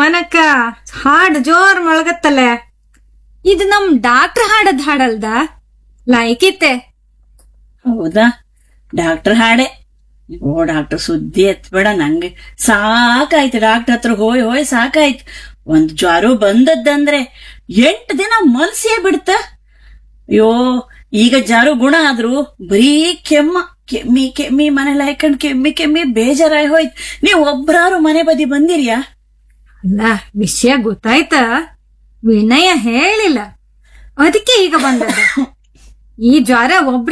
ಮೋಹನಕ್ಕ ಹಾಡ್ ಜೋರ್ ಮೊಳಗತ್ತಲೆ ಇದು ನಮ್ ಡಾಕ್ಟರ್ ಹಾಡದ್ ಹಾಡಲ್ದ ಲೈಕಿತ್ತೆ ಹೌದಾ ಡಾಕ್ಟರ್ ಹಾಡೆ ಓ ಡಾಕ್ಟರ್ ಸುದ್ದಿ ಎತ್ಬೇಡ ನಂಗೆ ಸಾಕಾಯ್ತು ಡಾಕ್ಟರ್ ಹತ್ರ ಹೋಯ್ ಹೋಯ್ ಸಾಕಾಯ್ತು ಒಂದ್ ಜ್ವರ ಬಂದದ್ದಂದ್ರೆ ಎಂಟು ದಿನ ಮಲ್ಸಿಯೇ ಬಿಡ್ತ ಅಯ್ಯೋ ಈಗ ಜ್ವರ ಗುಣ ಆದ್ರು ಬರೀ ಕೆಮ್ಮ ಕೆಮ್ಮಿ ಕೆಮ್ಮಿ ಮನೇಲಿ ಹಾಕೊಂಡ್ ಕೆಮ್ಮಿ ಕೆಮ್ಮಿ ಬೇಜಾರಾಗಿ ಹೋಯ್ತು ನೀವ್ ಒಬ್ರಾರು ಮನೆ ಬದಿ ಬಂದಿರ್ಯಾ ಅಲ್ಲ ವಿಷಯ ಗೊತ್ತಾಯ್ತ ವಿನಯ ಹೇಳಿಲ್ಲ ಅದಕ್ಕೆ ಈಗ ಬಂದದ್ದು ಈ ಜ್ವರ ಒಬ್ರು